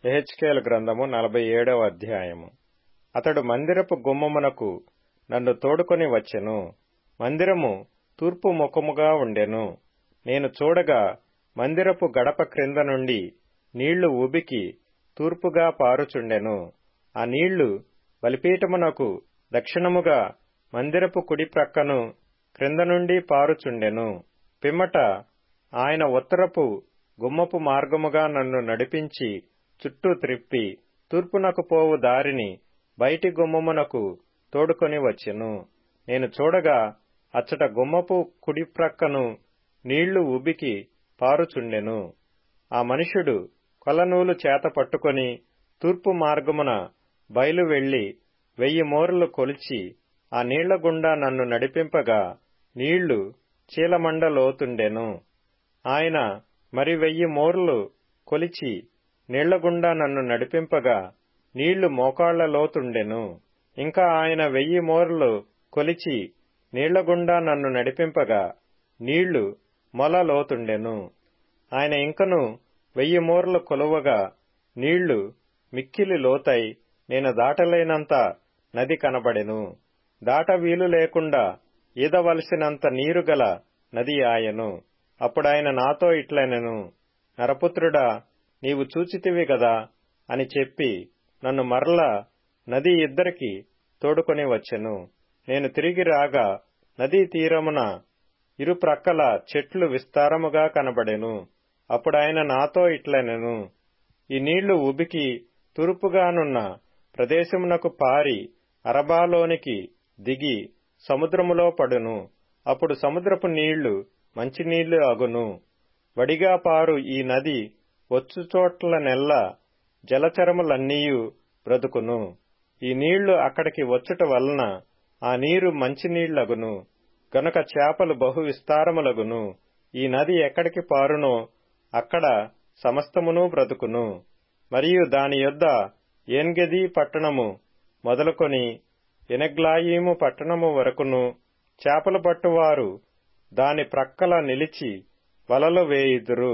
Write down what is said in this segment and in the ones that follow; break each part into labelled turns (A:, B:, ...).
A: ఎహెచ్కేల్ గ్రంథము నలభై ఏడవ అధ్యాయము అతడు మందిరపు గుమ్మమునకు నన్ను తోడుకొని వచ్చెను మందిరము తూర్పు ముఖముగా ఉండెను నేను చూడగా మందిరపు గడప క్రింద నుండి నీళ్లు ఉబికి తూర్పుగా పారుచుండెను ఆ నీళ్లు బలిపీఠమునకు దక్షిణముగా మందిరపు కుడి ప్రక్కను క్రింద నుండి పారుచుండెను పిమ్మట ఆయన ఉత్తరపు గుమ్మపు మార్గముగా నన్ను నడిపించి చుట్టూ త్రిప్పి తూర్పునకు పోవు దారిని బయటి గుమ్మమునకు తోడుకొని వచ్చెను నేను చూడగా అచ్చట గుమ్మపు కుడి ప్రక్కను నీళ్లు ఉబికి పారుచుండెను ఆ మనుష్యుడు కొలనూలు చేత పట్టుకొని తూర్పు మార్గమున బయలు వెళ్లి వెయ్యి మోర్లు కొలిచి ఆ నీళ్ల గుండా నన్ను నడిపింపగా నీళ్లు చీలమండ లోతుండెను ఆయన మరి వెయ్యి మోర్లు కొలిచి నీళ్లగుండా నన్ను నడిపింపగా నీళ్లు మోకాళ్ల లోతుండెను ఇంకా ఆయన వెయ్యి మోర్లు కొలిచి నీళ్లగుండా నన్ను నడిపింపగా నీళ్లు మొల లోతుండెను ఆయన ఇంకను వెయ్యి మోర్లు కొలువగా నీళ్లు మిక్కిలి లోతై నేను దాటలేనంత నది కనబడెను దాట వీలు లేకుండా ఈదవలసినంత నీరు గల నది ఆయను అప్పుడాయన నాతో ఇట్లనెను నరపుత్రుడా నీవు చూచితివి గదా అని చెప్పి నన్ను మరల నది ఇద్దరికి తోడుకొని వచ్చెను నేను తిరిగి రాగా నదీ తీరమున ఇరు ప్రక్కల చెట్లు విస్తారముగా కనబడెను అప్పుడాయన నాతో ఇట్లనెను ఈ నీళ్లు ఉబికి తూర్పుగానున్న ప్రదేశమునకు పారి అరబాలోనికి దిగి సముద్రములో పడును అప్పుడు సముద్రపు నీళ్లు మంచినీళ్లు అగును వడిగా పారు ఈ నది వచ్చుచోట్ల నెల్ల జలచరములన్నీయు బ్రతుకును ఈ నీళ్లు అక్కడికి వచ్చుట వలన ఆ నీరు మంచినీళ్లగును గనుక చేపలు బహు విస్తారములగును ఈ నది ఎక్కడికి పారునో అక్కడ సమస్తమును బ్రతుకును మరియు దాని యొద్ద ఏన్గెది పట్టణము మొదలుకొని ఎనగ్లాయీము పట్టణము వరకును చేపలు పట్టువారు దాని ప్రక్కల నిలిచి వలలు వేయుదురు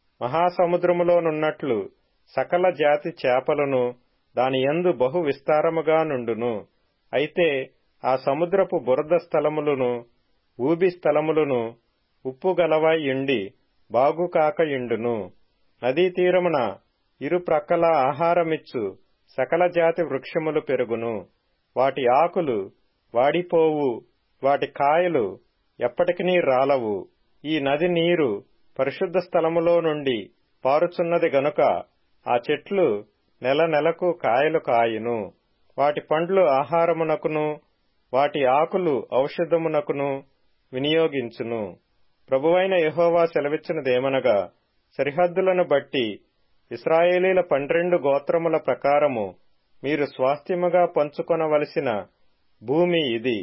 A: మహాసముద్రములోనున్నట్లు సకల జాతి చేపలను దాని యందు బహు విస్తారముగా నుండును అయితే ఆ సముద్రపు బురద స్థలములను ఊబి స్థలములను ఉప్పు గలవై యుండి బాగుకాక యుండును నదీ తీరమున ఇరు ప్రక్కల ఆహారమిచ్చు సకల జాతి వృక్షములు పెరుగును వాటి ఆకులు వాడిపోవు వాటి కాయలు ఎప్పటికీ రాలవు ఈ నది నీరు పరిశుద్ధ స్థలములో నుండి పారుచున్నది గనుక ఆ చెట్లు నెల నెలకు కాయలు కాయును వాటి పండ్లు ఆహారమునకును వాటి ఆకులు ఔషధమునకును వినియోగించును ప్రభువైన యహోవా సెలవిచ్చినదేమనగా సరిహద్దులను బట్టి ఇస్రాయేలీల పన్నెండు గోత్రముల ప్రకారము మీరు స్వాస్థ్యముగా పంచుకొనవలసిన భూమి ఇది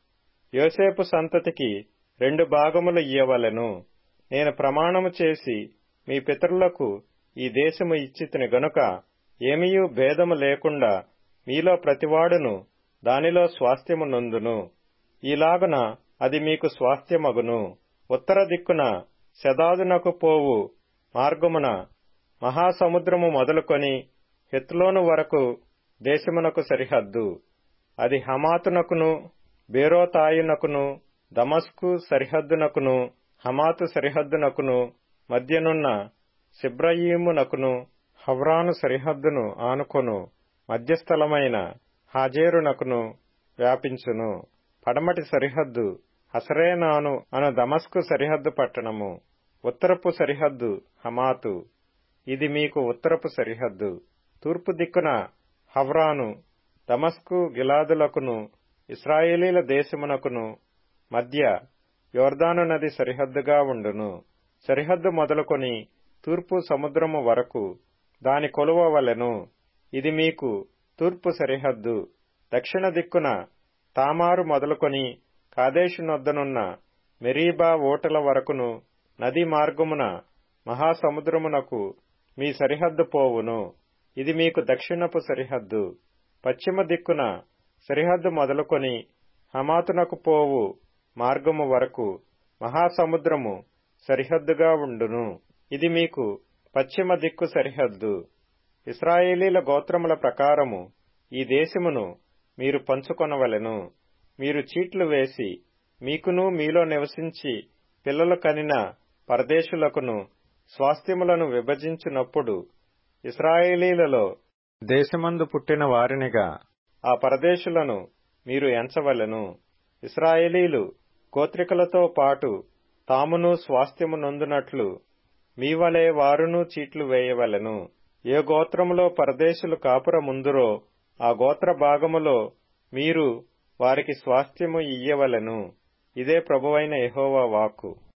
A: యోసేపు సంతతికి రెండు భాగములు ఇయ్యవలెను నేను ప్రమాణము చేసి మీ పితరులకు ఈ దేశము ఇచ్చితిని గనుక ఏమీయూ భేదము లేకుండా మీలో ప్రతివాడును దానిలో స్వాస్థ్యము నొందును ఈలాగున అది మీకు స్వాస్థ్యమగును ఉత్తర దిక్కున శదాదునకు పోవు మార్గమున మహాసముద్రము మొదలుకొని హెత్లోను వరకు దేశమునకు సరిహద్దు అది హమాతునకును బేరోతాయునకును దమస్కు సరిహద్దునకును హమాతు సరిహద్దునకును మధ్యనున్న సిబ్రయీమునకును హవ్రాను సరిహద్దును ఆనుకొను మధ్యస్థలమైన హాజేరునకును వ్యాపించును పడమటి సరిహద్దు హసరేనాను అను దమస్కు సరిహద్దు పట్టణము ఉత్తరపు సరిహద్దు హమాతు ఇది మీకు ఉత్తరపు సరిహద్దు తూర్పు దిక్కున హవ్రాను దమస్కు గిలాదులకును ఇస్రాయేలీల దేశమునకును మధ్య యోర్దాను నది సరిహద్దుగా ఉండును సరిహద్దు మొదలుకొని తూర్పు సముద్రము వరకు దాని కొలువ వలెను ఇది మీకు తూర్పు సరిహద్దు దక్షిణ దిక్కున తామారు మొదలుకొని కాదేశు నొద్దనున్న మెరీబా ఓటల వరకును నదీ మార్గమున మహాసముద్రమునకు మీ సరిహద్దు పోవును ఇది మీకు దక్షిణపు సరిహద్దు పశ్చిమ దిక్కున సరిహద్దు మొదలుకొని హమాతునకు పోవు మార్గము వరకు మహాసముద్రము సరిహద్దుగా ఉండును ఇది మీకు పశ్చిమ దిక్కు సరిహద్దు ఇస్రాయేలీల గోత్రముల ప్రకారము ఈ దేశమును మీరు పంచుకొనవలెను మీరు చీట్లు వేసి మీకును మీలో నివసించి పిల్లలు కనిన పరదేశులకును స్వాస్థ్యములను విభజించినప్పుడు ఇస్రాయేలీలలో దేశమందు పుట్టిన వారినిగా ఆ పరదేశులను మీరు ఎంచవలెను ఇస్రాయేలీలు గోత్రికలతో పాటు తామును స్వాస్థ్యము నొందునట్లు మీ వలె వారును చీట్లు వేయవలెను ఏ గోత్రములో పరదేశులు కాపురముందురో ఆ గోత్ర భాగములో మీరు వారికి స్వాస్థ్యము ఇయ్యవలెను ఇదే ప్రభువైన యెహోవా వాక్కు